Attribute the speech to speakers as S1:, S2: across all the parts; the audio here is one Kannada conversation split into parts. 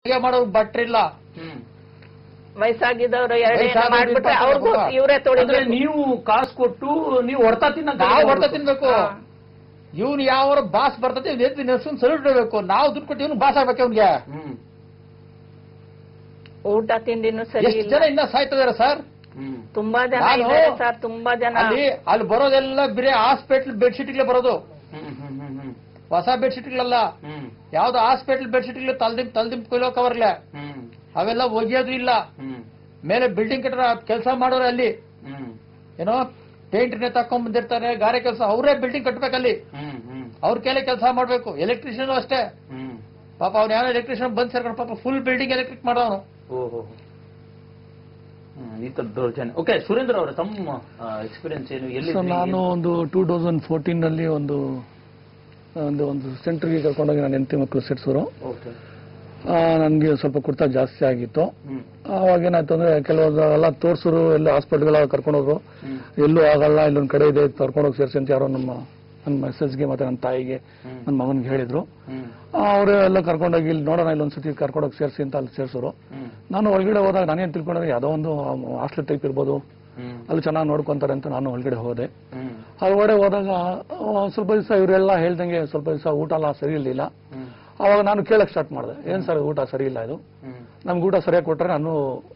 S1: ಅಡಿಗೆ ಮಾಡೋ ಭಟ್ರು ಇಲ್ಲ
S2: ಹ್ಮ್
S3: ವಯಸ್ಸಾಗಿದ್ದವ್ರು ಎರಡೇ
S1: ವಯಸ್ಸಾದವ್ರು
S3: ಮಾಡ್ಬಿಟ್ರೆ
S1: ಇರ್ತಾರೆ
S3: ಅವ್ರಿಗೂ
S1: ಪಾಪ.
S3: ಇವರೇ
S2: ಅಂದ್ರೆ
S3: ತೊಳಿಬೇಕು
S2: ನೀವು ಕಾಸು ಕೊಟ್ಟು ನೀವು ಹೊಡ್ತಾ ತಿನ್ನ
S1: ನಾವು ಹೊಡ್ತ ತಿನ್ಬೇಕು
S3: ಹಾ.
S1: ಇವ್ನು ಯಾವ ಬಾಸ್ ಬರ್ತದೆ ನೆಸ್ಕೊಂಡು ಸಲ್ಯೂಟ್ ಇಡಬೇಕು ನಾವು ದುಡ್ಡು ಕೊಟ್ಟು ಇವ್ನು ಬಾಸ್ ಆಗ್ಬೇಕು ಅವ್ನಿಗೆ
S2: ಹ್ಮ್
S3: ಊಟ ತಿಂಡಿನೂ ಸರಿ
S1: ಎಷ್ಟು
S3: ಇಲ್ಲ
S1: ಜನ ಇನ್ನ ಸಾಯ್ತಿದಾರೆ ಸರ್
S2: ಹ್ಮ್
S3: ತುಂಬಾ ಜನ
S1: ನಾನು-
S3: ಇದ್ದಾರೆ ಸರ್ ತುಂಬಾ ಜನ
S1: ಅಲ್ಲಿ ಅಲ್ಲಿ ಬರೋದೆಲ್ಲ ಬರೀ ಹಾಸ್ಪಿಟಲ್ ಬೆಡ್ಶೀಟ್ಗಳೇ ಬರೋದು
S2: ಹ್ಮ್ ಹ್ಮ್ ಹ್ಮ್ ಹ್ಮ್
S1: ಹೊಸ ಬೆಡ್ಶೀಟ್ಗಳಲ್ಲ
S2: ಹ್ಮ್
S1: ಯಾವ್ದು ಹಾಸ್ಪಿಟಲ್ ಬೆಡ್ಶೀಟ್ಗಳು ತಲ್ದಿಂಪ್ ತಲ್ದಿಂಪ್ ಕೊಯ್ಲೋ ಕವರ್ಲೆ
S2: ಹ್ಮ್
S1: ಅವೆಲ್ಲ ಒಗೆಯೋದು ಇಲ್ಲ
S2: ಹ್ಮ್
S1: ಮೇಲೆ ಬಿಲ್ಡಿಂಗ್ ಕಟ್ಟಡ ಕೆಲಸ ಮಾಡೋರು ಅಲ್ಲಿ
S2: ಹ್ಮ್
S1: ಏನೋ ಪೇಂಟ್ನೇ ತಕೊಂಡ್ ಬಂದಿರ್ತಾರೆ ಗಾರೆ ಕೆಲಸ ಅವರೇ ಬಿಲ್ಡಿಂಗ್ ಕಟ್ಬೇಕಲ್ಲಿ
S2: ಹ್ಮ್ ಹ್ಮ್
S1: ಅವ್ರ ಕೈಲೇ ಕೆಲಸ ಮಾಡ್ಬೇಕು ಎಲೆಕ್ಟ್ರಿಷಿಯನ್ ಅಷ್ಟೇ
S2: ಹ್ಮ್
S1: ಪಾಪ ಅವ್ನು ಯಾವ ಎಲೆಕ್ಟ್ರಿಷಿಯನ್ ಬಂದ್ ಸೇರ್ಕೊಂಡು ಪಾಪ ಫುಲ್ ಬಿಲ್ಡಿಂಗ್ ಎಲೆಕ್ಟ್ರಿಕ್ ಮಾಡೋನು
S2: ಓಹೋ ಹ್ಮ್ ಈ ತರ ದೌರ್ಜನ್ಯ ಓಕೆ ಸುರೇಂದ್ರ ಅವರ ತಮ್ಮ ಎಕ್ಸ್ಪೀರಿಯನ್ಸ್ ಏನು ಎಲ್ಲಿ
S4: ಸರ್ ನಾನು ಒಂದು ಟೂ ತೌಸಂಡ್ ಫೋರ್ಟೀನಲ್ಲಿ ಒಂದು ಒಂದು ಒಂದು ಸೆಂಟ್ರಿಗೆ ಕರ್ಕೊಂಡೋಗಿ ನಾನು ಹೆಂಡತಿ ಮಕ್ಕಳು ಸೇರಿಸೋರು
S2: ಓಕೆ
S4: ನನಗೆ ಸ್ವಲ್ಪ ಕುರ್ತಾ ಜಾಸ್ತಿ ಆಗಿತ್ತು
S2: ಹ್ಮ್
S4: ಆವಾಗ ಏನಾಯ್ತು ಅಂದ್ರೆ ಕೆಲವು ಎಲ್ಲ ತೋರ್ಸರು ಎಲ್ಲ ಹಾಸ್ಪಿಟ್ಲ್ಗಳ ಕರ್ಕೊಂಡೋದ್ರು
S2: ಹ್ಮ್
S4: ಎಲ್ಲೂ ಆಗಲ್ಲ ಇಲ್ಲೊಂದು ಕಡೆ ಇದೆ ಕರ್ಕೊಂಡೋಗಿ ಸೇರಿಸಿ ಅಂತ ಯಾರೋ ನಮ್ಮ ನನ್ನ ಮೆಸೇಜ್ಗೆ ಮತ್ತೆ ನನ್ನ ತಾಯಿಗೆ
S2: ಹ್ಮ್.
S4: ನನ್ನ ಮಗನಿಗೆ ಹೇಳಿದ್ರು
S2: ಹ್ಮ್
S4: ಅವರು ಎಲ್ಲ ಕರ್ಕೊಂಡೋಗಿ ಇಲ್ಲಿ ನೋಡೋಣ ಇಲ್ಲೊಂದ್ಸತಿ ಕರ್ಕೊಂಡೋಗಿ ಸೇರಿಸಿ ಅಂತ ಅಲ್ಲಿ ಸೇರಿಸೋರು
S2: ಹ್ಮ್
S4: ನಾನು ಒಳಗಡೆ ಹೋದಾಗ ನಾನೇನು ತಿಳ್ಕೊಂಡ್ರೆ ಯಾವುದೋ ಒಂದು ಹಾಸ್ಟೆಲ್ ಟೈಪ್ ಇರ್ಬೋದು
S2: ಹ್ಮ್
S4: ಅಲ್ಲಿ ಚೆನ್ನಾಗಿ ನೋಡ್ಕೊಂತಾರೆ ಅಂತ ನಾನು ಒಳಗಡೆ ಹೋದೆ
S2: ಹ್ಮ್
S4: ಹೊರಗಡೆ ಹೋದಾಗ ಆ, ಸ್ವಲ್ಪ ದಿವಸ ಇವರೆಲ್ಲ ಹೇಳ್ದಂಗೆ ಸ್ವಲ್ಪ ದಿವಸ ಊಟ ಎಲ್ಲ ಸರಿ ಇರಲಿಲ್ಲ
S2: ಹ್ಮ್
S4: ಅವಾಗ ನಾನು ಕೇಳಕ್ ಸ್ಟಾರ್ಟ್ ಮಾಡಿದೆ ಏನ್ ಸರ್ ಊಟ ಸರಿ ಇಲ್ಲ ಇದು
S2: ಹ್ಮ್
S4: ನಮ್ಗೆ ಊಟ ಸರಿಯಾಗಿ ಕೊಟ್ರೆ ನಾನು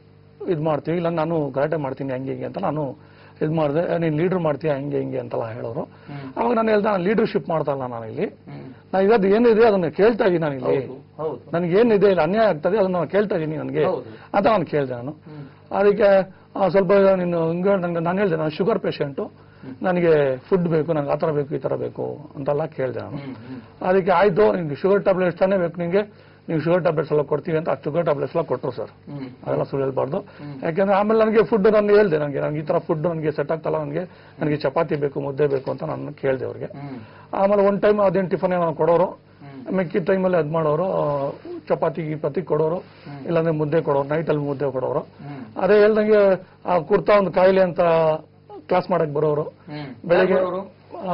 S4: ಇದು ಮಾಡ್ತೀನಿ ಇಲ್ಲ ನಾನು ಗಲಾಟೆ ಮಾಡ್ತೀನಿ ಹಂಗೆ ಹಿಂಗೆ ಅಂತ ನಾನು ಇದು ಮಾಡಿದೆ ನೀನು ಲೀಡರ್ ಮಾಡ್ತೀಯ ಹಂಗೆ ಹಿಂಗೆ ಅಂತೆಲ್ಲ ಹೇಳೋರು
S2: ಹ್ಮ್.
S4: ಅವಾಗ ನಾನು ಹೇಳ್ದೆ ನಾನು ಲೀಡರ್ಶಿಪ್ ಮಾಡ್ತಾ ಇಲ್ಲ ನಾನು ಇಲ್ಲಿ
S2: ಹ್ಮ್
S4: ನಾನು ಇವತ್ತು ಏನಿದೆ ಅದನ್ನ ಕೇಳ್ತಾ ಇದ್ದೀನಿ ನಾನು ಇಲ್ಲಿ
S2: ಹೌದು ಹೌದು
S4: ನನಗೆ ಏನಿದೆ ಇಲ್ಲಿ ಅನ್ಯಾಯ ಆಗ್ತದೆ ಅದನ್ನ ನಾನು ಕೇಳ್ತಾ ಇದ್ದೀನಿ ನನಗೆ
S2: ಹೌದು.
S4: ಅಂತ ನಾನು ಕೇಳಿದೆ ನಾನು
S2: ಹ್ಮ್
S4: ಅದಕ್ಕೆ ಆ, ಸ್ವಲ್ಪ ನೀನು ಹಿಂಗೆ ನಂಗೆ ನಾನು ಹೇಳಿದೆ ನಾನು ಶುಗರ್ ಪೇಷಂಟು ನನಗೆ ಫುಡ್ ಬೇಕು ನನಗೆ ಆ ಥರ ಬೇಕು ಈ ಥರ ಬೇಕು ಅಂತೆಲ್ಲ ಕೇಳಿದೆ ನಾನು
S2: ಹ್ಮ್ ಹ್ಮ್
S4: ಅದಕ್ಕೆ ಆಯ್ತು ನಿಮ್ಗೆ ಶುಗರ್ ಟ್ಯಾಬ್ಲೆಟ್ಸ್ ತಾನೇ ಬೇಕು ನಿಮಗೆ ನೀವು ಶುಗರ್ ಟ್ಯಾಬ್ಲೆಟ್ಸ್ ಎಲ್ಲ ಕೊಡ್ತೀವಿ ಅಂತ ಆ ಶುಗರ್ ಟ್ಯಾಬ್ಲೆಟ್ಸ್ ಎಲ್ಲ ಕೊಟ್ಟರು ಸರ್
S2: ಹ್ಮ್
S4: ಅದೆಲ್ಲ ಸುಳ್ಳು ಹೇಳ್ಬಾರ್ದು ಯಾಕೆಂದ್ರೆ ಆಮೇಲೆ ನನಗೆ ಫುಡ್ ನಾನು ಹೇಳ್ದೆ ನನಗೆ ನನಗೆ ಈ ಥರ ಫುಡ್ ನನಗೆ ಸೆಟ್ ಆಗ್ತಲ್ಲ ನನಗೆ ನನಗೆ ಚಪಾತಿ ಬೇಕು ಮುದ್ದೆ ಬೇಕು ಅಂತ ನಾನು ಕೇಳಿದೆ ಅವ್ರಿಗೆ
S2: ಹ್ಮ್
S4: ಆಮೇಲೆ ಒನ್ ಟೈಮ್ ಅದೇನು ಟಿಫನ್ ನಾನು ಕೊಡೋರು
S2: ಹ್ಮ್.
S4: ಮಿಕ್ಕಿದ ಟೈಮಲ್ಲಿ ಅದು ಮಾಡೋರು ಆ, ಚಪಾತಿ ಗಿಪಾತಿ ಕೊಡೋರು ಇಲ್ಲಾಂದ್ರೆ ಮುದ್ದೆ ಕೊಡೋರು ನೈಟಲ್ಲಿ ಮುದ್ದೆ ಕೊಡೋರು
S2: ಹ್ಮ್
S4: ಅದೇ ಹೇಳ್ದಂಗೆ ಆ ಕುರ್ತಾ ಒಂದು ಕಾಯಿಲೆ ಅಂತ ಕ್ಲಾಸ್ ಮಾಡಕ್ ಬರೋರು
S2: ಹ್ಮ್
S4: ಬೆಳಗ್ಗೆ
S2: ಯಾರ್ ಬರೋರು?
S4: ಆ,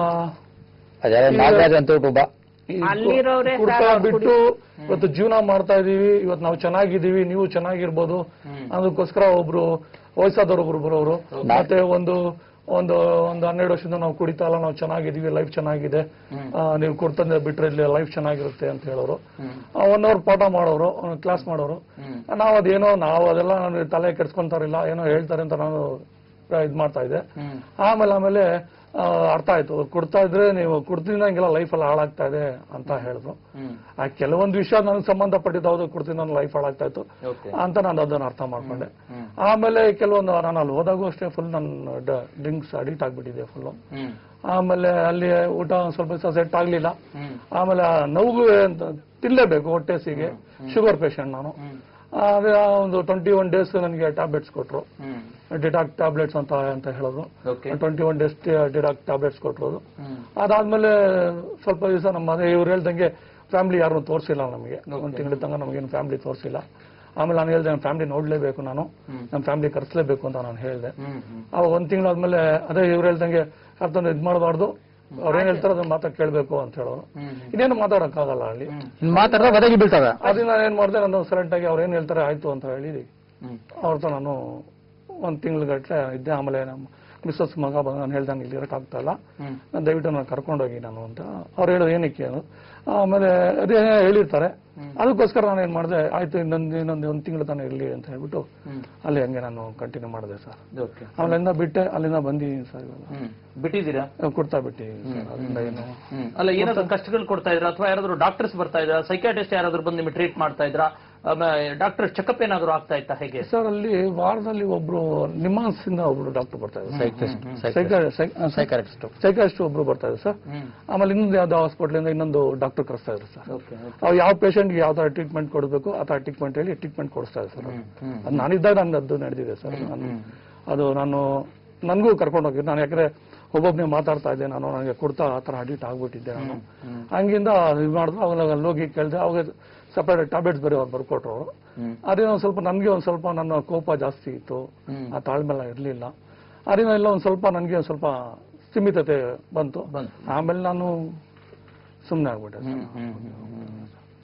S1: ಅದೇ ನಾಗರಾಜ್ ಅಂತ ಒಬ್ಬ
S4: ಈ
S3: ಅಲ್ಲಿರೋರೇ
S4: ಕುರ್ತಾ
S3: ಸರ್ ಅವ್ರು
S4: ಬಿಟ್ಟು ಇವತ್ತು ಜೀವನ ಮಾಡ್ತಾ ಇದೀವಿ ಇವತ್ತು ನಾವು ಚೆನ್ನಾಗಿದ್ದೀವಿ ನೀವು ಚೆನ್ನಾಗಿರ್ಬೋದು
S2: ಹ್ಮ್.
S4: ಅದಕ್ಕೋಸ್ಕರ ಒಬ್ರು ವಯಸ್ಸಾದವ್ರು ಒಬ್ರು ಬರೋರು ಮತ್ತೆ ಒಂದು ಒಂದು ಒಂದು ಹನ್ನೆರಡು ವರ್ಷದಿಂದ ನಾವು ಕುಡಿತಾ ಇಲ್ಲ ನಾವು ಚೆನ್ನಾಗಿದ್ದೀವಿ ಲೈಫ್ ಚೆನ್ನಾಗಿದೆ
S2: ಹ್ಮ್.
S4: ಆ, ನೀವು ಕುರ್ತಂದೆ ಬಿಟ್ರೆ ಇಲ್ಲಿ ಲೈಫ್ ಚೆನ್ನಾಗಿರುತ್ತೆ ಅಂತ ಹೇಳೋರು
S2: ಹ್ಮ್
S4: ಒನ್ ಅವರ್ ಪಾಠ ಮಾಡೋರು ಕ್ಲಾಸ್ ಮಾಡೋರು
S2: ಹ್ಮ್
S4: ನಾವು ಅದೇನೋ ನಾವು ಅದೆಲ್ಲ ನಾನು ತಲೆ ಕೆಡ್ಸ್ಕೊಂತಾರಿಲ್ಲ ಏನೋ ಹೇಳ್ತಾರೆ ಅಂತ ನಾನು ಇದು ಮಾಡ್ತಾ ಇದ್ದೆ
S2: ಹ್ಮ್
S4: ಆಮೇಲೆ ಆಮೇಲೆ ಆ, ಅರ್ಥ ಆಯ್ತು ಕೊಡ್ತಾ ಇದ್ರೆ ನೀವು ಕುಡ್ದಿಂದ ಹಿಂಗೆಲ್ಲ ಲೈಫ್ ಎಲ್ಲ ಹಾಳಾಗ್ತಾ ಇದೆ ಅಂತ ಹೇಳಿದ್ರು
S2: ಹ್ಮ್
S4: ಆ ಕೆಲವೊಂದು ವಿಷಯ ನನಗೆ ಸಂಬಂಧಪಟ್ಟಿದ್ದು ಹೌದು ಕುಡ್ದಿಂದ ನನ್ನ ಲೈಫ್ ಹಾಳಾಗ್ತಾ ಇತ್ತು
S2: ಓಕೆ
S4: ಅಂತ ನಾನು ಅದನ್ನ ಅರ್ಥ ಮಾಡ್ಕೊಂಡೆ
S2: ಹ್ಮ್
S4: ಆಮೇಲೆ ಕೆಲವೊಂದು ನಾನು ಅಲ್ಲಿ ಹೋದಾಗೂ ಅಷ್ಟೇ ಫುಲ್ ನನ್ನ ಡ್ರಿಂಕ್ಸ್ ಅಡಿಕ್ಟ್ ಆಗ್ಬಿಟ್ಟಿದೆ ಫುಲ್ಲು
S2: ಹ್ಮ್
S4: ಆಮೇಲೆ ಅಲ್ಲಿ ಊಟ ಒಂದ್ ಸ್ವಲ್ಪ ದಿವಸ ಸೆಟ್ ಆಗ್ಲಿಲ್ಲ
S2: ಹ್ಮ್
S4: ಆಮೇಲೆ ಆ ನೋವು ಅಂತ ತಿನ್ಲೇಬೇಕು ಹೊಟ್ಟೆಸಿಗೆ ಶುಗರ್ ಪೇಷಂಟ್ ನಾನು
S2: ಹ್ಮ್
S4: ಅದೇ ಆ ಒಂದು ಟ್ವೆಂಟಿ ಒನ್ ಡೇಸ್ ನನಗೆ ಟ್ಯಾಬ್ಲೆಟ್ಸ್ ಕೊಟ್ಟರು
S2: ಹ್ಮ್
S4: ಡಿಟಾಕ್ ಟ್ಯಾಬ್ಲೆಟ್ಸ್ ಅಂತ ಅಂತ ಹೇಳಿದ್ರು
S2: okay
S4: twenty one days detox tablets ಕೊಟ್ಟರು
S2: ಹ್ಮ್
S4: ಅದಾದ್ಮೇಲೆ ಸ್ವಲ್ಪ ದಿವಸ ನಮ್ಮ ಅದೇ ಇವ್ರು ಹೇಳ್ದಂಗೆ ಫ್ಯಾಮಿಲಿ ಯಾರನ್ನು ತೋರಿಸಿಲ್ಲ ನಮಗೆ ಒಂದು ತಿಂಗಳ ತನಕ ನಮಗೇನು ಫ್ಯಾಮಿಲಿ ತೋರಿಸಿಲ್ಲ ಆಮೇಲೆ ನಾನು ಹೇಳಿದೆ ನನ್ನ ಫ್ಯಾಮಿಲಿ ನೋಡ್ಲೇಬೇಕು ನಾನು
S2: ಹ್ಮ್.
S4: ನಮ್ಮ ಫ್ಯಾಮಿಲಿ ಕರೆಸಲೇಬೇಕು ಅಂತ ನಾನು ಹೇಳಿದೆ
S2: ಹ್ಮ್ ಹ್ಮ್
S4: ಅವಾಗ ಒಂದು ತಿಂಗಳಾದ್ಮೇಲೆ ಅದೇ ಇವ್ರು ಹೇಳ್ದಂಗೆ ಅರ್ಥನ ಇದು ಮಾಡಬಾರ್ದು ಅವ್ರು ಏನ್ ಹೇಳ್ತಾರೆ ಅದನ್ನ ಮಾತಾ ಕೇಳಬೇಕು ಅಂತ ಹೇಳೋರು
S2: ಹ್ಮ್
S4: ಇನ್ನೇನು ಮಾತಾಡಕ್ಕಾಗಲ್ಲ ಅಲ್ಲಿ
S2: ಹ್ಮ್
S1: ಮಾತಾಡಿದ್ರೆ ಬದಗಿ ಬೀಳ್ತವೆ
S4: ಅದನ್ನ ನಾನು ಏನ್ ಮಾಡಿದೆ ನಾನು ಸೈಲೆಂಟ್ ಆಗಿ ಅವ್ರು ಏನ್ ಹೇಳ್ತಾರೆ ಆಯ್ತು ಅಂತ ಹೇಳಿ
S2: ಹ್ಮ್
S4: ಅವ್ರ ಹತ್ರ ನಾನು ಒಂದು ತಿಂಗಳಗಟ್ಲೆ ಇದ್ದೆ ಆಮೇಲೆ ನಮ್ಮ ಮಿಸ್ಸಸ್ ಮಗ ಬಂದು ನಾನು ಹೇಳ್ದಂಗೆ ಇಲ್ಲಿ ಇರೋಕ್ಕಾಗ್ತಾ ಇಲ್ಲ
S2: ಹ್ಮ್
S4: ನಾನು ದಯವಿಟ್ಟು ನಾನು ಕರ್ಕೊಂಡೋಗಿ ನಾನು ಅಂತ ಅವ್ರು ಹೇಳೋದು ಏನಕ್ಕೆ ಅದು ಆಮೇಲೆ ಅದೇ ಹೇಳಿರ್ತಾರೆ ಅದಕ್ಕೋಸ್ಕರ ನಾನು ಏನು ಮಾಡಿದೆ ಆಯ್ತು ಇನ್ನೊಂದು ಇನ್ನೊಂದು ಒಂದು ತಿಂಗಳು ತಾನೇ ಇರಲಿ ಅಂತ ಹೇಳ್ಬಿಟ್ಟು
S2: ಹ್ಮ್
S4: ಅಲ್ಲಿ ಹಂಗೆ ನಾನು ಕಂಟಿನ್ಯೂ ಮಾಡಿದೆ ಸರ್
S2: ಓಕೆ
S4: ಅಲ್ಲಿಂದ ಬಿಟ್ಟೆ ಅಲ್ಲಿಂದ ಬಂದಿದ್ದೀನಿ ಸರ್ ಇವಾಗ
S2: ಹ್ಮ್ ಬಿಟ್ಟಿದ್ದೀರಾ
S4: ಕೊಡ್ತಾ ಬಿಟ್ಟು ಸರ್ ಅದರಿಂದ ಏನು
S2: ಹ್ಮ್ ಅಲ್ಲ ಏನಾದ್ರು ಕಷ್ಟಗಳು ಕೊಡ್ತಾ ಇದ್ರ ಅಥವಾ ಯಾರಾದ್ರೂ ಡಾಕ್ಟರ್ಸ್ ಬರ್ತಾ ಇದ್ರ ಸೈಕಾಟಿಸ್ಟ್ ಯಾರಾದ್ರೂ ಬಂದು ನಿಮಗೆ ಟ್ರೀಟ್ ಮಾಡ್ತಾ ಇದ್ರ ಡಾಕ್ಟರ್ ಚೆಕಪ್ ಏನಾದ್ರು ಆಗ್ತಾ ಇತ್ತಾ ಹೇಗೆ
S4: ಸರ್ ಅಲ್ಲಿ ವಾರದಲ್ಲಿ ಒಬ್ರು ನಿಮಾನ್ಸ್ ಇಂದ ಒಬ್ರು ಡಾಕ್ಟರ್ ಬರ್ತಾ ಇದ್ದಾರೆ
S1: ಸೈಕಾರಿಸ್ಟ್
S4: ಸೈಕಾಸ್ಟ್ ಒಬ್ರು ಬರ್ತಾ ಇದ್ದಾರೆ ಸರ್
S2: ಹ್ಮ್
S4: ಆಮೇಲೆ ಇನ್ನೊಂದು ಯಾವ್ದೋ ಹಾಸ್ಪಿಟಲ್ ಇನ್ನೊಂದು ಡಾಕ್ಟರ್ ಕರೆಸ್ತಾ ಇದ್ದಾರೆ ಸರ್
S2: ಓಕೆ
S4: ಅವ್ರು ಯಾವ ಪೇಷಂಟ್ಗೆ ಯಾವ ತರ ಟ್ರೀಟ್ಮೆಂಟ್ ಕೊಡಬೇಕು ಆ ತರ ಟ್ರೀಟ್ಮೆಂಟ್ ಹೇಳಿ ಟ್ರೀಟ್ಮೆಂಟ್ ಕೊಡಿಸ್ತಾ ಇದ್ದಾರೆ ಸರ್
S2: ಹ್ಮ್ ಹ್ಮ್
S4: ಅದು ನಾನಿದ್ದಾಗ ನನ್ನ ಅದು ನಡೆದಿದೆ ಸರ್ ನಾನು ಅದು ನಾನು ನನಗೂ ಕರ್ಕೊಂಡು ಹೋಗಿದ್ದೆ ನಾನು ಯಾಕಂದ್ರೆ ಒಬ್ಬೊಬ್ಬನೇ ಮಾತಾಡ್ತಾ ಇದ್ದೆ ನಾನು ನನಗೆ ಕೊಡ್ತಾ ಆ ಥರ ಅಡಿಟ್ ಆಗ್ಬಿಟ್ಟಿದ್ದೆ ನಾನು
S2: ಹ್ಮ್.
S4: ಹಂಗಿಂದ ಇದು ಮಾಡಿದ್ರು ಅವಾಗ ಅಲ್ಲಿ ಹೋಗಿ ಕೇಳಿದೆ ಅವಾಗ ಸಪ್ರೇಟ್ ಟ್ಯಾಬ್ಲೆಟ್ಸ್ ಬೇರೆ ಅವ್ರು ಬರ್ಕೊಟ್ರು ಅವರು
S2: ಹ್ಮ್
S4: ಅದೇನೋ ಒಂದು ಸ್ವಲ್ಪ ನನಗೆ ಒಂದು ಸ್ವಲ್ಪ ನನ್ನ ಕೋಪ ಜಾಸ್ತಿ ಇತ್ತು
S2: ಹ್ಮ್
S4: ಆ ತಾಳ್ಮೆಲ್ಲ ಇರಲಿಲ್ಲ ಅದರಿಂದ ಎಲ್ಲ ಒಂದು ಸ್ವಲ್ಪ ನನಗೆ ಒಂದು ಸ್ವಲ್ಪ ಸ್ಥಿಮಿತತೆ ಬಂತು
S2: ಬಂತು
S4: ಆಮೇಲೆ ನಾನು ಸುಮ್ಮನೆ ಆಗ್ಬಿಟ್ಟೆ
S2: ಹ್ಮ್ ಹ್ಮ್ ಹ್ಮ್ ಹ್ಮ್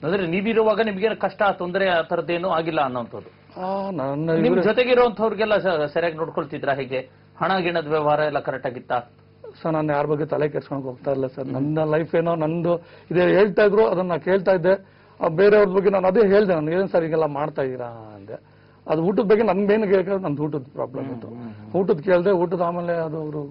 S2: ಅಂದ್ರೆ ನೀವಿರುವಾಗ ನಿಮ್ಗೇನು ಕಷ್ಟ ತೊಂದರೆ ಆ ಥರದ್ದೇನು ಆಗಿಲ್ಲ ಅನ್ನೋಂಥದ್ದು
S4: ಆ, ನನ್ನ
S2: ನಿಮ್
S4: ಇವ್ರು-
S2: ಜೊತೆಗಿರುವಂತವ್ರಿಗೆಲ್ಲ ಸರಿಯಾಗಿ ನೋಡ್ಕೊಳ್ತಿದ್ರ ಹೇಗೆ ಹಣ ಗಿಣದ ವ್ಯವಹಾರ ಎಲ್ಲ ಕರೆಕ್ಟ್ ಆಗಿತ್ತಾ
S4: ಸರ್ ನಾನು ಯಾರ ಬಗ್ಗೆ ತಲೆ ಕೆಡ್ಸ್ಕೊಂಡ್ ಹೋಗ್ತಾ ಇಲ್ಲ ಸರ್ ನನ್ನ ಲೈಫ್ ಏನೋ ನಂದು ಇದೇ ಹೇಳ್ತಾ ಇದ್ರು ಅದನ್ನ ಕೇಳ್ತಾ ಇದ್ದೆ ಆ ಬೇರೆಯವ್ರ ಬಗ್ಗೆ ನಾನು ಅದೇ ಹೇಳ್ದೆ ನಾನು ಏನ್ ಸರ್ ಹೀಗೆಲ್ಲ ಮಾಡ್ತಾ ಇದ್ದೀರಾ ಅಂದೆ ಅದು ಊಟದ ಬಗ್ಗೆ ನನ್ ಮೇನ್ ಕೇಳ್ಕೊಂಡು ನಂದು ಊಟದ ಪ್ರಾಬ್ಲಮ್ ಇತ್ತು ಊಟದ ಕೇಳ್ದೆ ಊಟದ ಆಮೇಲೆ ಅದು ಅವರು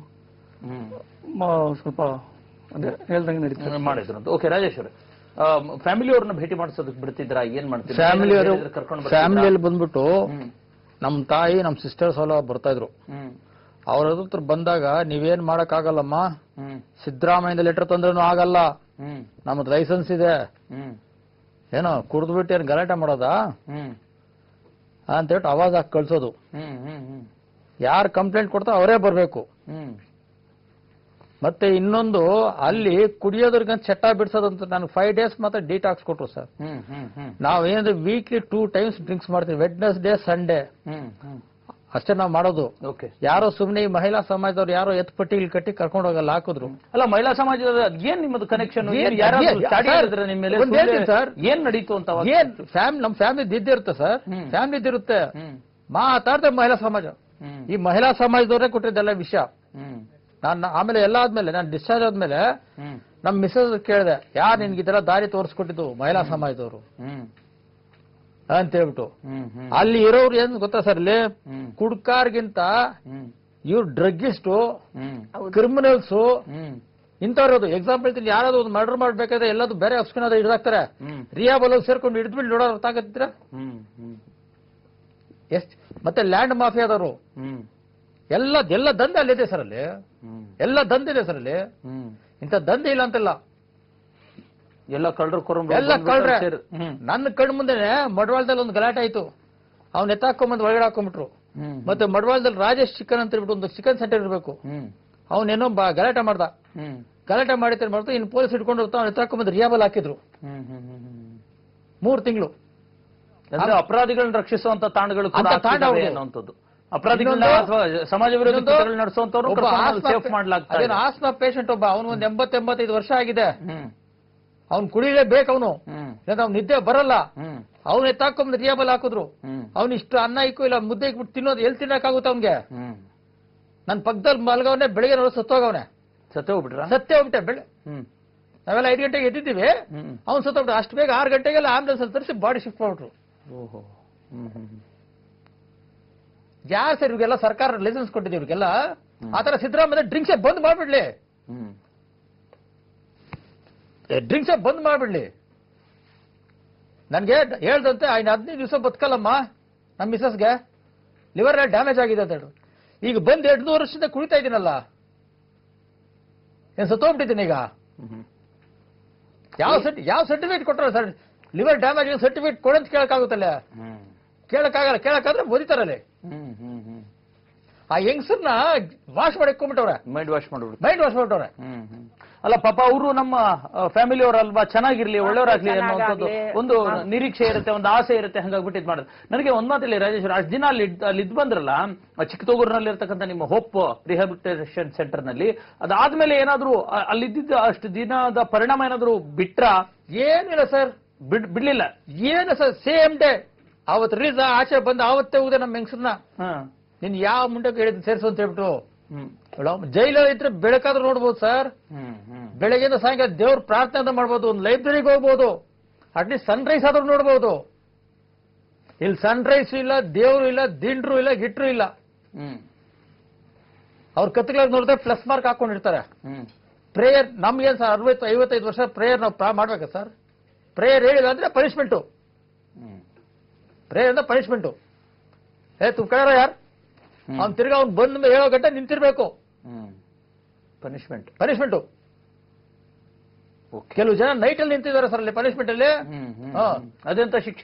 S4: ಸ್ವಲ್ಪ ಅದೇ ಹೇಳ್ದಂಗೆ ನಡೀತಾರೆ
S2: ಮಾಡಿದ್ರು ಅಂತ ಓಕೆ ರಾಜೇಶ್ ಅವ್ರೆ ಫ್ಯಾಮಿಲಿ ಅವ್ರನ್ನ ಭೇಟಿ ಮಾಡಿಸೋದಕ್ಕೆ ಬಿಡ್ತಿದ್ರ ಏನ್ ಮಾಡ್ತಿದ್ರ
S1: ಫ್ಯಾಮಿಲಿ ಅವರು
S2: ಕರ್ಕೊಂಡು
S1: ಫ್ಯಾಮಿಲಿಯಲ್ಲಿ ಬಂದ್ಬಿಟ್ಟು
S2: ಹ್ಮ್
S1: ನಮ್ ತಾಯಿ ನಮ್ ಸಿಸ್ಟರ್ಸ್ ಎಲ್ಲ ಬರ್ತಾ ಇದ್ರು
S2: ಹ್ಮ್
S1: ಅವ್ರ ಹತ್ರ ಬಂದಾಗ ನೀವೇನ್ ಮಾಡಕ್ ಆಗಲ್ಲಮ್ಮ
S2: ಹ್ಮ್
S1: ಸಿದ್ದರಾಮಯ್ಯದ ಲೆಟರ್ ತಂದ್ರೂ ಆಗಲ್ಲ
S2: ಹ್ಮ್
S1: ನಮ್ದು ಲೈಸೆನ್ಸ್ ಇದೆ
S2: ಹ್ಮ್
S1: ಏನೋ ಕುಡಿದ್ಬಿಟ್ಟು ಏನ್ ಗಲಾಟೆ ಮಾಡೋದಾ
S2: ಹ್ಮ್
S1: ಅಂತ ಹೇಳ್ಬಿಟ್ಟು ಅವಾಜ್ ಹಾಕಿ ಕಳ್ಸೋದು
S2: ಹ್ಮ್ ಹ್ಮ್ ಹ್ಮ್
S1: ಯಾರು ಕಂಪ್ಲೇಂಟ್ ಕೊಡ್ತಾ ಅವರೇ ಬರ್ಬೇಕು
S2: ಹ್ಮ್
S1: ಮತ್ತೆ ಇನ್ನೊಂದು ಅಲ್ಲಿ ಕುಡಿಯೋದ್ರಿಗೆ ಚಟ್ಟ ಬಿಡ್ಸೋದಂತ ನನಗೆ ಫೈವ್ ಡೇಸ್ ಮಾತ್ರ ಡಿಟಾಕ್ಸ್ ಕೊಟ್ರು ಸರ್
S2: ಹ್ಮ್ ಹ್ಮ್ ಹ್ಮ್
S1: ನಾವ್ ಏನಂದ್ರೆ ವೀಕ್ಲಿ ಟೂ ಟೈಮ್ಸ್ ಡ್ರಿಂಕ್ಸ್ ಮಾಡ್ತೀವಿ ವೆಡ್ನೆಸ್ಡೇ ಸಂಡೇ
S2: ಹ್ಮ್ ಹ್ಮ್
S1: ಅಷ್ಟೇ ನಾವು ಮಾಡೋದು
S2: ಓಕೆ
S1: ಯಾರೋ ಸುಮ್ನೆ ಈ ಮಹಿಳಾ ಸಮಾಜದವ್ರು ಯಾರೋ ಎತ್ ಪಟ್ಟಿಗಳು ಕಟ್ಟಿ ಕರ್ಕೊಂಡು ಹೋಗಲ್ಲ ಹಾಕಿದ್ರು
S2: ಅಲ್ಲ ಮಹಿಳಾ ಸಮಾಜದ ಏನ್ ನಿಮ್ಮದು ಕನೆಕ್ಷನ್
S1: ಏನ್-
S2: ಯಾರಾದ್ರೂ
S1: ಏನ್-
S2: ಚಾಡಿ
S1: ಸರ್,
S2: ಹೇಳಿದ್ರ ನಿಮ್ಮ ಮೇಲೆ
S1: ಒಂದ್ ಹೇಳ್ತೀನಿ
S2: ಸುಳ್ಳು-
S1: ಸರ್.
S2: ಏನ್ ನಡೀತು ಅಂತ ಅವಾಗ?
S1: ಏನ್ ಫ್ಯಾಮಿಲಿ ನಮ್ ಫ್ಯಾಮಿಲಿ ಇದ್ದಿರುತ್ತೆ ಸರ್
S2: ಹ್ಮ್.
S1: ಫ್ಯಾಮಿಲಿ ಇದಿರುತ್ತೆ
S2: ಹ್ಮ್
S1: ಮಾತಾಡ್ದೆ ಮಹಿಳಾ ಸಮಾಜ
S2: ಹ್ಮ್
S1: ಈ ಮಹಿಳಾ ಸಮಾಜದವರೇ ಕೊಟ್ಟಿದ್ದೆಲ್ಲ ವಿಷಯ
S2: ಹ್ಮ್
S1: ನಾನು ಆಮೇಲೆ ಎಲ್ಲ ಆದ್ಮೇಲೆ ನಾನು ಡಿಸ್ಚಾರ್ಜ್ ಆದ್ಮೇಲೆ
S2: ಹ್ಮ್
S1: ನಮ್ ಮಿಸ್ಸಸ್ ಕೇಳಿದೆ ಯಾರು ನಿನ್ಗೆ ಇದೆಲ್ಲ ದಾರಿ ತೋರಿಸ್ಕೊಟ್ಟಿದ್ದು ಮಹಿಳಾ ಸಮಾಜದವರು
S2: ಹ್ಮ್
S1: ಅಂತ ಹೇಳ್ಬಿಟ್ಟು
S2: ಹ್ಮ್ ಹ್ಮ್
S1: ಅಲ್ಲಿ ಇರೋರು ಏನ್ ಗೊತ್ತಾ ಸರ್ ಇಲ್ಲಿ
S2: ಹ್ಮ್
S1: ಕುಡ್ಕಾರ್ಗಿಂತ
S2: ಹ್ಮ್
S1: ಇವ್ರು ಡ್ರಗ್ಗಿಸ್ಟು
S2: ಹ್ಮ್
S1: ಕ್ರಿಮಿನಲ್ಸ್
S2: ಹ್ಮ್
S1: ಇಂಥವ್ರದು ಎಕ್ಸಾಂಪಲ್ ಹೇಳ್ತೀನಿ ಯಾರಾದ್ರು ಒಂದು ಮರ್ಡರ್ ಮಾಡ್ಬೇಕಾದ್ರೆ ಎಲ್ಲದು ಬೇರೆ ಅಪ್ಸ್ಕೊಂಡ್ ಹಿಡಿದಾಕ್ತಾರೆ
S2: ಹ್ಮ್
S1: ರಿಯಾಬಲ್ ಸೇರ್ಕೊಂಡು ಹಿಡಿದ್ಬಿಟ್ಟು ನೋಡೋರು ತಾಕತ್ತಿರ
S2: ಹ್ಮ್ ಹ್ಮ್
S1: ಎಷ್ಟ್ ಮತ್ತೆ ಲ್ಯಾಂಡ್ ಮಾಫಿಯಾದವರು
S2: ಹ್ಮ್
S1: ಎಲ್ಲ ಎಲ್ಲ ದಂಧೆ ಅಲ್ಲಿದೆ ಸರ್ ಅಲ್ಲಿ
S2: ಹ್ಮ್
S1: ಎಲ್ಲ ದಂಧೆ ಇದೆ ಸರ್ ಅಲ್ಲಿ
S2: ಹ್ಮ್
S1: ಇಂಥ ದಂಧೆ ಇಲ್ಲ ಅಂತಿಲ್ಲ
S2: ಎಲ್ಲ ಕಳ್ರು ಕೊರಂಬ
S1: ಎಲ್ಲ ಕಳ್ರೆ
S2: ಹ್ಮ್
S1: ನನ್ನ ಕಣ್ಣು ಮುಂದೆನೆ ಮಡವಾಳದಲ್ಲಿ ಒಂದು ಗಲಾಟೆ ಆಯ್ತು ಅವ್ನ ಎತ್ತಾಕೊಂಬಂದು ಒಳಗಡೆ ಹಾಕೊಂಡ್ಬಿಟ್ರು
S2: ಹ್ಮ್
S1: ಮತ್ತೆ ಮಡವಾಳದಲ್ಲಿ ರಾಜೇಶ್ ಚಿಕನ್ ಅಂತ ಹೇಳ್ಬಿಟ್ಟು ಒಂದು ಚಿಕನ್ ಸೆಂಟರ್ ಇರಬೇಕು
S2: ಹ್ಮ್
S1: ಅವನೇನೋ ಬಾ- ಗಲಾಟೆ ಮಾಡ್ದ
S2: ಹ್ಮ್
S1: ಗಲಾಟೆ ಮಾಡಿದ್ರೆ ಮಾಡ್ತು ಇನ್ನು ಪೊಲೀಸ್ ಹಿಡ್ಕೊಂಡು ಹೋಗ್ತಾ ಅವ್ನು ಎತ್ತಾಕೊಂಬಂದು ರಿಯಾಬಲ್ ಹಾಕಿದ್ರು
S2: ಹ್ಮ್ ಹ್ಮ್ ಹ್ಮ್ ಹ್ಮ್
S1: ಮೂರು ತಿಂಗಳು
S2: ಅಂದ್ರೆ ಅಪರಾಧಿಗಳನ್ನ ರಕ್ಷಿಸುವಂತ ತಾಣಗಳು ಕೂಡ
S1: ಅಂತ ತಾಣ
S2: ಆಗ್ತಿದಾವೆ
S1: ಹೌದು.
S2: ಅನ್ನುವಂಥದ್ದು ಅಪರಾಧಿಗಳನ್ನ
S1: ಇನ್ನೊಂದು-
S2: ಅಥವಾ ಸಮಾಜ ವಿರೋಧಿ
S1: ಇನ್ನೊಂದು
S2: ಕೃತ್ಯಗಳನ್ನ ನಡೆಸುವಂತವ್ರು
S1: ಒಬ್ಬ ಆಸ್ಮಾ
S2: ಸೇಫ್ ಮಾಡ್ಲಾಗ್ತಾ
S1: ಅದೇನು
S2: ಇದೆ.
S1: ಆಸ್ಮಾ ಪೇಷಂಟ್ ಒಬ್ಬ ಅವನು ಒಂದು ಎಂಬತ್ ಎಂಬತ್ತೈದು ವರ್ಷ ಆಗಿದೆ
S2: ಹ್ಮ್
S1: ಅವ್ನು ಕುಡಿಲೇಬೇಕು ಅವನು
S2: ಹ್ಮ್
S1: ಅವ್ನು ನಿದ್ದೆ ಬರಲ್ಲ
S2: ಹ್ಮ್
S1: ಅವ್ನು ಎತ್ತಾಕೊಂಬಂದು ರಿಯಾಬಲ್ ಹಾಕಿದ್ರು
S2: ಹ್ಮ್
S1: ಅವ್ನು ಇಷ್ಟು ಅನ್ನ ಇಕ್ಕು ಇಲ್ಲ ಮುದ್ದೆ ಇಕ್ಬಿಟ್ಟು ತಿನ್ನೋದು ಎಲ್ಲಿ ತಿನ್ನಕ್ಕಾಗುತ್ತೆ ಅವ್ನಿಗೆ
S2: ಹ್ಮ್
S1: ನನ್ನ ಪಕ್ಕದಲ್ಲಿ ಮಲಗವನೆ ಬೆಳಿಗ್ಗೆ ನೋಡಿ ಸತ್ತೋಗವನೆ
S2: ಸತ್ತೇ ಹೋಗ್ಬಿಟ್ರ
S1: ಸತ್ತೇ ಹೋಗ್ಬಿಟ್ಟೆ ಬೆಳೆ
S2: ಹ್ಮ್
S1: ನಾವೆಲ್ಲ ಐದು ಗಂಟೆಗೆ ಎದ್ದಿದ್ದೀವಿ
S2: ಹ್ಮ್
S1: ಅವ್ನು ಸತ್ತೋಗ್ಬಿಟ್ಟು ಅಷ್ಟು ಬೇಗ ಆರು ಗಂಟೆಗೆಲ್ಲ ಆಂಬುಲೆನ್ಸ್ ಅಲ್ಲಿ ತರಿಸಿ ಬಾಡಿ ಶಿಫ್ಟ್ ಮಾಡ್ಬಿಟ್ರು
S2: ಓಹೋ ಹ್ಮ್ ಹ್ಮ್ ಹ್ಮ್.
S1: ಯಾರು ಸರ್ ಇವ್ರಿಗೆಲ್ಲ ಸರ್ಕಾರ ಲೈಸೆನ್ಸ್ ಕೊಟ್ಟಿದೆ ಇವ್ರಿಗೆಲ್ಲ ಆತರ ಸಿದ್ದರಾಮಯ್ಯ ಡ್ರಿಂಕ್ಸ್ ಬಂದ್ ಮಾಡ್ಬಿಡ್ಲಿ
S2: ಹ್ಮ್
S1: ಡ್ರಿಂಕ್ಸ್ ಬಂದ್ ಮಾಡ್ಬಿಡ್ಲಿ ನನ್ಗೆ ಹೇಳ್ದಂತೆ ಐನ್ ಹದಿನೈದು ದಿವಸ ಬದುಕಲ್ಲಮ್ಮ ನಮ್ಮ ಮಿಸಸ್ಗೆ ಲಿವರ್ ಡ್ಯಾಮೇಜ್ ಆಗಿದೆ ಅಂತ ಹೇಳು ಈಗ ಬಂದ್ ಎರಡು ನೂರು ವರ್ಷದಿಂದ ಕುಳಿತಾ ಇದ್ದೀನಲ್ಲ ಏನ್ ಸತ್ತೋಗ್ಬಿಟ್ಟಿದ್ದೀನಿ ಈಗ
S2: ಹ್ಮ್ ಹ್ಮ್.
S1: ಯಾವ ಸರ್ಟಿ ಯಾವ ಸರ್ಟಿಫಿಕೇಟ್ ಕೊಟ್ಟರೆ ಸರ್ ಲಿವರ್ ಡ್ಯಾಮೇಜ್ ಸರ್ಟಿಫಿಕೇಟ್ ಕೊಡಂತ ಕೇಳಕ್ಕಾಗುತ್ತಲ್ಲ
S2: ಹ್ಮ್
S1: ಕೇಳಕ್ಕಾಗಲ್ಲ ಕೇಳಕ್ಕಾದ್ರೆ ಬರೀತಾರಲ್ಲೇ
S2: ಹ್ಮ್ ಹ್ಮ್ ಹ್ಮ್
S1: ಆ ಯಂಗ್ಸರ್ನ ವಾಶ್ ಮಾಡಿ ಇಟ್ಕೊಂಡ್ಬಿಟ್ಟವ್ರೆ
S2: ಮೈಂಡ್ ವಾಶ್ ಮಾಡ್ಬಿಡ್ತು
S1: ಮೈಂಡ್ ವಾಶ್ ಮಾಡ್ಬಿಟ್ಟವ್ರೆ
S2: ಹ್ಮ್ ಹ್ಮ್. ಅಲ್ಲ ಪಾಪ ಅವರು ನಮ್ಮ ಫ್ಯಾಮಿಲಿ ಅವರಲ್ವಾ ಚೆನ್ನಾಗಿರ್ಲಿ ಒಳ್ಳೆಯವರಾಗ್ಲಿ ಅನ್ನುವಂಥದ್ದು
S3: ಚೆನ್ನಾಗಾಗ್ಲಿ.
S2: ಒಂದು ನಿರೀಕ್ಷೆ ಇರುತ್ತೆ ಒಂದು ಆಸೆ ಇರುತ್ತೆ ಹಂಗಾಗ್ಬಿಟ್ಟು ಇದ್ ಮಾಡೋದು ನನಗೆ ಒಂದ್ ಮಾತಿಲ್ಲ ರಾಜೇಶ್ವರ ಅಷ್ಟು ದಿನ ಅಲ್ಲಿ ಇದ್- ಅಲ್ಲಿ ಇದ್ ಬಂದ್ರಲ್ಲ ಆ ಚಿಕ್ಕತೋಗೂರಿನಲ್ಲಿ ಇರ್ತಕ್ಕಂಥ ನಿಮ್ಮ ಹೋಪ್ ರಿಹ್ಯಾಬಿಲಿಟೇಷನ್ ಸೆಂಟರ್ ನಲ್ಲಿ ಅದಾದ್ಮೇಲೆ ಏನಾದ್ರು ಅ- ಅಲ್ಲಿದ್ದ ಅಷ್ಟು ದಿನದ ಪರಿಣಾಮ ಏನಾದ್ರು ಬಿಟ್ರ
S1: ಏನಿಲ್ಲ ಸರ್
S2: ಬಿಡ್ ಬಿಡ್ಲಿಲ್ಲ
S1: ಏನು ಸರ್ ಸೇಮ್ ಡೇ ಅವತ್ತು ರಿಲೀಸ್ ಆಚೆ ಬಂದು ಆವತ್ತೇ ಹೋದೆ ನಮ್ಮ ಹೆಂಗಸರ್ನ
S2: ಹ.
S1: ನಿನ್ ಯಾವ ಮುಂಡಕ್ಕೆ ಹೇಳಿದ್ ಸೇರಿಸು ಅಂತ ಹೇಳ್ಬಿಟ್ಟು
S2: ಹ್ಮ್
S1: ಜೈಲಲ್ಲಿ ಇದ್ರೆ ಬೆಳಕಾದ್ರೂ ನೋಡ್ಬೋದು ಸರ್
S2: ಹ್ಮ್ ಹ್ಮ್
S1: ಬೆಳಗ್ಗೆಯಿಂದ ಸಾಯಂಕಾಲ ದೇವ್ರ ಪ್ರಾರ್ಥನೆ ಅಂತ ಮಾಡ್ಬೋದು ಒಂದು ಲೈಬ್ರರಿಗೆ ಹೋಗ್ಬೋದು ಅಟ್ಲೀಸ್ಟ್ ಸನ್ರೈಸ್ ಆದ್ರೂ ನೋಡ್ಬೋದು ಇಲ್ಲಿ ಸನ್ರೈಸ್ ಇಲ್ಲ ದೇವ್ರು ಇಲ್ಲ ದಿಂಡ್ರು ಇಲ್ಲ ಗಿಟ್ರು ಇಲ್ಲ
S2: ಹ್ಮ್
S1: ಅವ್ರ ಕತ್ಲಾಗ ನೋಡಿದ್ರೆ ಪ್ಲಸ್ ಮಾರ್ಕ್ ಹಾಕೊಂಡಿರ್ತಾರೆ
S2: ಹ್ಮ್
S1: ಪ್ರೇಯರ್ ನಮ್ಗೇನ್ ಸರ್ ಅರವತ್ತು ಐವತ್ತೈದು ವರ್ಷ ಪ್ರೇಯರ್ ನಾವು ಪ್ರಾ ಮಾಡ್ಬೇಕಾ ಸರ್ ಪ್ರೇಯರ್ ಹೇಳಿಲ್ಲ ಅಂದ್ರೆ ಪನಿಷ್ಮೆಂಟು
S2: ಹ್ಮ್
S1: ಪ್ರೇಯರ್ ಅಂದ್ರೆ ಪನಿಷ್ಮೆಂಟು ಏ ತುಮ್ ಕಡೆ ಯಾರ್
S2: ಹ್ಮ್.
S1: ಅವ್ನು ತಿರ್ಗಾ ಅವ್ನು ಬಂದ ಮೇಲೆ ಏಳೋ ಗಂಟೆ ನಿಂತಿರ್ಬೇಕು
S2: ಹ್ಮ್ ಪನಿಷ್ಮೆಂಟ್
S1: ಪನಿಷ್ಮೆಂಟು ಕೆಲವು ಜನ ನೈಟ್ ಅಲ್ಲಿ ನಿಂತಿದ್ದಾರೆ ಸರ್ ಅಲ್ಲಿ ಪನಿಷ್ಮೆಂಟ್ ಅಲ್ಲಿ
S2: ಹ್ಮ್ ಹ್ಮ್
S1: ಹಾ.
S2: ಹ್ಮ್. ಅದೆಂತ ಶಿಕ್ಷೆ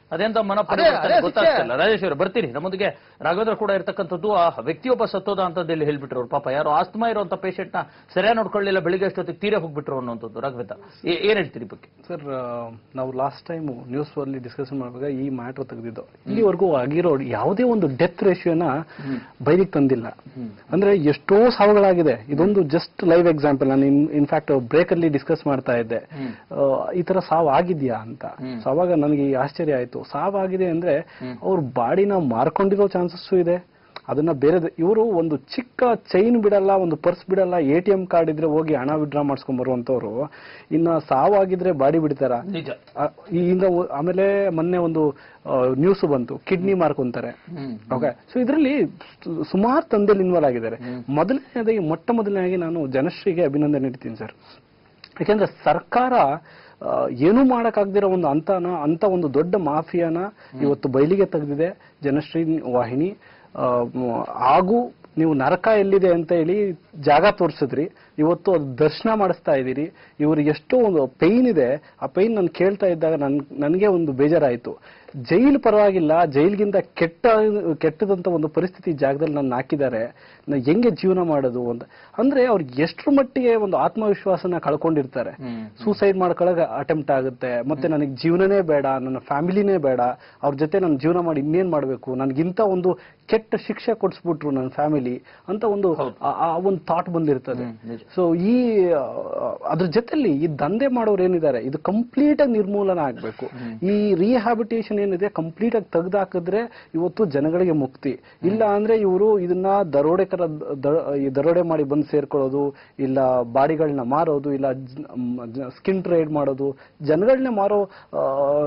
S2: ಅದೆಂತ ಮನ
S1: ಅದೇ- ಅದೇ ಶಿಕ್ಷೆ.
S2: ಗೊತ್ತಾಗ್ತಿಲ್ಲ ರಾಜೇಶ್ ಅವರು ಬರ್ತೀರಿ ನಮ್ಮೊಂದಿಗೆ ರಾಘವೇಂದ್ರ ಕೂಡ ಇರ್ತಕ್ಕಂಥದ್ದು ಆ ವ್ಯಕ್ತಿಯೊಬ್ಬ ಸತ್ತೋದ ಅಂತದಲ್ಲಿ ಹೇಳ್ಬಿಟ್ರು ಅವ್ರು ಪಾಪ ಯಾರೋ ಆಸ್ತಮಾ ಇರುವಂತ ಪೇಷಂಟ್ ನ ಸರಿಯಾಗಿ ನೋಡ್ಕೊಳ್ಳಿಲ್ಲ ಬೆಳಿಗ್ಗೆ ಅಷ್ಟೊತ್ತಿಗೆ ತೀರೇ ಹೋಗ್ಬಿಟ್ರು ಅನ್ನೋಂಥದ್ದು ರಾಘವೇಂದ್ರ ಏ- ಏನ್ ಹೇಳ್ತೀರಿ ಈ ಬಗ್ಗೆ
S5: ಸರ್ ನಾವು ಲಾಸ್ಟ್ ಟೈಮ್ ನ್ಯೂಸ್ ಅಲ್ಲಿ ಡಿಸ್ಕಷನ್ ಮಾಡುವಾಗ ಈ ಮ್ಯಾಟ್ರ್ ತೆಗೆದಿದ್ದು ಇಲ್ಲಿವರೆಗೂ ಆಗಿರೋ ಯಾವುದೇ ಒಂದು ಡೆತ್ ರೇಷಿಯೋನ ಬೈದಿಗೆ ತಂದಿಲ್ಲ ಅಂದ್ರೆ ಎಷ್ಟೋ ಸಾವುಗಳಾಗಿದೆ ಇದೊಂದು ಜಸ್ಟ್ ಲೈವ್ ಎಕ್ಸಾಂಪಲ್ ನಾನು ಇನ್ಫ್ಯಾಕ್ಟ್ ಬ್ರೇಕ್ ಅಲ್ಲಿ ಡಿಸ್ಕಸ್ ಮಾಡ್ತಾ ಇದ್ದೆ ಆ, ಈ ತರ ಸಾವು ಆಗಿದ್ಯಾ ಅಂತ ಸೊ ಅವಾಗ ನನಗೆ ಈ ಆಶ್ಚರ್ಯ ಆಯ್ತು ಸಾವಾಗಿದೆ ಅಂದ್ರೆ ಅವ್ರ ಬಾಡಿನ ಮಾರ್ಕೊಂಡಿರೋ ಚಾನ್ಸಸ್ ಇದೆ ಅದನ್ನ ಬೇರೆ ಇವರು ಒಂದು ಚಿಕ್ಕ ಚೈನ್ ಬಿಡಲ್ಲ ಒಂದು ಪರ್ಸ್ ಬಿಡಲ್ಲ ಎ ಟಿ ಎಂ ಕಾರ್ಡ್ ಇದ್ರೆ ಹೋಗಿ ಹಣ ವಿಡ್ರಾ ಮಾಡ್ಸ್ಕೊಂಡ್ ಬರುವಂತವ್ರು ಇನ್ನ ಸಾವಾಗಿದ್ರೆ ಬಾಡಿ ಬಿಡ್ತಾರ
S2: ನಿಜ
S5: ಆ, ಈ ಹಿಂಗ ಒ- ಆಮೇಲೆ ಮೊನ್ನೆ ಒಂದು ನ್ಯೂಸ್ ಬಂತು ಕಿಡ್ನಿ ಮಾರ್ಕೊಂತಾರೆ ಓಕೆ ಸೊ ಇದರಲ್ಲಿ ಸುಮಾರು ತಂದೆಲಿ ಇನ್ವಾಲ್ವ್ ಆಗಿದ್ದಾರೆ ಮೊದಲನೇದಾಗಿ ಮೊಟ್ಟ ಮೊದಲನೇದಾಗಿ ನಾನು ಜನಶ್ರೀಗೆ ಅಭಿನಂದನೆ ನೀಡ್ತೀನಿ ಸರ್ ಯಾಕೆಂದ್ರೆ ಸರ್ಕಾರ ಆ, ಏನೂ ಮಾಡಕ್ಕಾಗ್ದಿರೋ ಒಂದು ಅಂತನ ಅಂತ ಒಂದು ದೊಡ್ಡ ಮಾಫಿಯಾನ ಇವತ್ತು ಬಯಲಿಗೆ ತೆಗೆದಿದೆ ಜನಶ್ರೀ ವಾಹಿನಿ ಆ, ಮ್, ಹಾಗೂ ನೀವು ನರಕ ಎಲ್ಲಿದೆ ಅಂತ ಹೇಳಿ ಜಾಗ ತೋರಿಸಿದ್ರಿ ಇವತ್ತು ಅದು ದರ್ಶನ ಮಾಡಿಸ್ತಾ ಇದ್ದೀರಿ ಇವ್ರಿಗೆ ಎಷ್ಟೋ ಒಂದು ಪೈನ್ ಇದೆ ಆ ಪೈನ್ ನಾನು ಕೇಳ್ತಾ ಇದ್ದಾಗ ನನ್ ನನಗೆ ಒಂದು ಬೇಜಾರಾಯಿತು ಜೈಲು ಪರವಾಗಿಲ್ಲ ಜೈಲ್ಗಿಂತ ಕೆಟ್ಟ ಕೆಟ್ಟದಂತ ಒಂದು ಪರಿಸ್ಥಿತಿ ಜಾಗದಲ್ಲಿ ನನ್ನ ಹಾಕಿದ್ದಾರೆ ನಾ ಹೆಂಗೆ ಜೀವನ ಮಾಡೋದು ಅಂತ ಅಂದ್ರೆ ಅವ್ರಿಗೆ ಎಷ್ಟರ ಮಟ್ಟಿಗೆ ಒಂದು ಆತ್ಮವಿಶ್ವಾಸನ ಕಳ್ಕೊಂಡಿರ್ತಾರೆ ಸೂಸೈಡ್ ಮಾಡ್ಕೊಳಗ ಅಟೆಂಪ್ಟ್ ಆಗುತ್ತೆ ಮತ್ತೆ ನನಗೆ ಜೀವನನೇ ಬೇಡ ನನ್ನ ಫ್ಯಾಮಿಲಿನೇ ಬೇಡ ಅವ್ರ ಜೊತೆ ನಾನು ಜೀವನ ಮಾಡಿ ಇನ್ನೇನ್ ಮಾಡ್ಬೇಕು ನನ್ಗಿಂತ ಒಂದು ಕೆಟ್ಟ ಶಿಕ್ಷೆ ಕೊಡಿಸ್ಬಿಟ್ರು ನನ್ನ ಫ್ಯಾಮಿಲಿ ಅಂತ ಒಂದು ಆ- ಆ ಒಂದು ಥಾಟ್ ಬಂದಿರ್ತದೆ ಸೊ ಈ ಆ, ಅದ್ರ ಜೊತೆಲಿ ಈ ದಂಧೆ ಮಾಡೋರು ಏನಿದ್ದಾರೆ ಇದು ಕಂಪ್ಲೀಟ್ ಆಗಿ ನಿರ್ಮೂಲನ ಆಗ್ಬೇಕು ಈ ರಿಹ್ಯಾಬಿಟೇಷನ್ ಏನಿದೆ ಕಂಪ್ಲೀಟ್ ಆಗಿ ತೆಗ್ದಾಕಿದ್ರೆ ಇವತ್ತು ಜನಗಳಿಗೆ ಮುಕ್ತಿ ಇಲ್ಲ ಅಂದ್ರೆ ಇವರು ಇದನ್ನ ದರೋಡೆಕರ ದ- ಈ ದರೋಡೆ ಮಾಡಿ ಬಂದು ಸೇರ್ಕೊಳ್ಳೋದು ಇಲ್ಲ ಬಾಡಿಗಳನ್ನ ಮಾರೋದು ಇಲ್ಲ ಸ್ಕಿನ್ ಟ್ರೇಡ್ ಮಾಡೋದು ಜನಗಳನ್ನ ಮಾರೋ ಆ,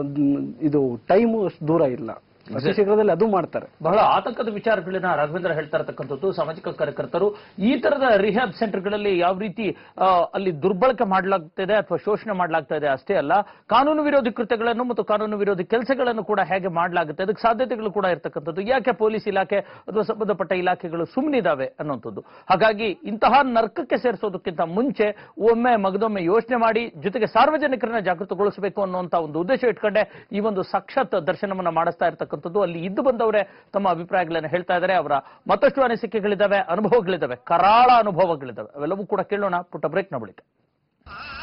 S5: ಇದು ಟೈಮು ಅಷ್ಟು ದೂರ ಇಲ್ಲ ಅತಿ ಶೀಘ್ರದಲ್ಲಿ ಅದು ಮಾಡ್ತಾರೆ
S2: ಬಹಳ ಆತಂಕದ ವಿಚಾರಗಳನ್ನ ರಾಘವೇಂದ್ರ ಹೇಳ್ತಾ ಇರತಕ್ಕಂಥದ್ದು ಸಾಮಾಜಿಕ ಕಾರ್ಯಕರ್ತರು ಈ ತರದ ರಿಹ್ಯಾಬ್ ಸೆಂಟರ್ಗಳಲ್ಲಿ ಯಾವ ರೀತಿ ಆ, ಅಲ್ಲಿ ದುರ್ಬಳಕೆ ಮಾಡಲಾಗ್ತಿದೆ ಅಥವಾ ಶೋಷಣೆ ಮಾಡಲಾಗ್ತಾ ಇದೆ ಅಷ್ಟೇ ಅಲ್ಲ ಕಾನೂನು ವಿರೋಧಿ ಕೃತ್ಯಗಳನ್ನು ಮತ್ತು ಕಾನೂನು ವಿರೋಧಿ ಕೆಲಸಗಳನ್ನು ಕೂಡ ಹೇಗೆ ಮಾಡಲಾಗುತ್ತೆ ಅದಕ್ಕೆ ಸಾಧ್ಯತೆಗಳು ಕೂಡ ಇರತಕ್ಕಂಥದ್ದು ಯಾಕೆ ಪೊಲೀಸ್ ಇಲಾಖೆ ಅಥವಾ ಸಂಬಂಧಪಟ್ಟ ಇಲಾಖೆಗಳು ಸುಮ್ಮನಿದಾವೆ ಅನ್ನುವಂಥದ್ದು ಹಾಗಾಗಿ ಇಂತಹ ನರ್ಕಕ್ಕೆ ಸೇರಿಸೋದಕ್ಕಿಂತ ಮುಂಚೆ ಒಮ್ಮೆ ಮಗದೊಮ್ಮೆ ಯೋಚನೆ ಮಾಡಿ ಜೊತೆಗೆ ಸಾರ್ವಜನಿಕರನ್ನ ಜಾಗೃತಗೊಳಿಸಬೇಕು ಅನ್ನುವಂತ ಒಂದು ಉದ್ದೇಶ ಇಟ್ಕೊಂಡೆ ಈ ಒಂದು ಸಾಕ್ಷಾತ್ ದರ್ಶನವನ್ನ ಮಾಡಿಸ್ತಾ ಇರ್ತಕ್ಕಂಥದ್ದು ಅಲ್ಲಿ ಇದ್ದು ಬಂದವರೇ ತಮ್ಮ ಅಭಿಪ್ರಾಯಗಳನ್ನ ಹೇಳ್ತಾ ಇದ್ದಾರೆ ಅವರ ಮತ್ತಷ್ಟು ಅನಿಸಿಕೆಗಳಿದ್ದಾವೆ ಅನುಭವಗಳಿದ್ದಾವೆ ಕರಾಳ ಅನುಭವಗಳಿದ್ದಾವೆ ಅವೆಲ್ಲವೂ ಕೂಡ ಕೇಳೋಣ ಪುಟ್ಟ ಬ್ರೇಕ್ನ ಬಳಿಕ